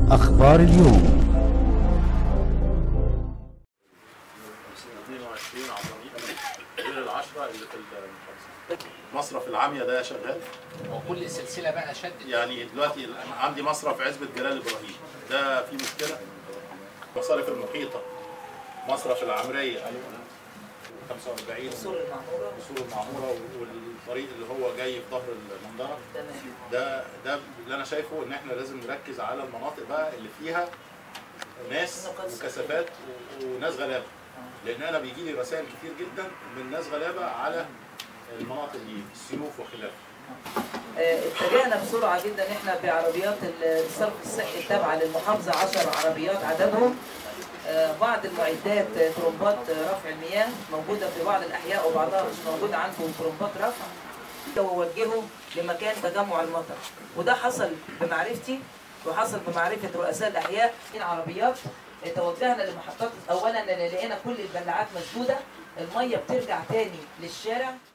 أخبار اليوم 22 عطاني غير العشرة اللي في المحافظة مصرف العامية ده شغال وكل السلسله بقى شدت يعني دلوقتي أنا عندي مصرف عزبة جلال إبراهيم ده في مشكلة مصارف المحيطة مصرف العمرية 45 اصول المعموره وصول المعمورة والطريق اللي هو جاي في ظهر المنظرة تمام ده ده اللي انا شايفه ان احنا لازم نركز على المناطق بقى اللي فيها ناس وكثافات و- وناس غلابه لان انا بيجي لي رسائل كتير جدا من ناس غلابه على المناطق دي السيوف وخلافه آه، اتجهنا بسرعه جدا احنا بعربيات الصرف الصحي التابعه للمحافظه 10 عربيات عددهم آه، بعض المعدات آه، ترمبات آه، رفع المياه موجوده في بعض الاحياء وبعضها مش موجود عندهم ترمبات رفع ووجهوا لمكان تجمع المطر وده حصل بمعرفتي وحصل بمعرفه رؤساء الاحياء في عربيات آه، توجهنا لمحطات اولا لان لقينا كل البلاعات مسدوده الميه بترجع تاني للشارع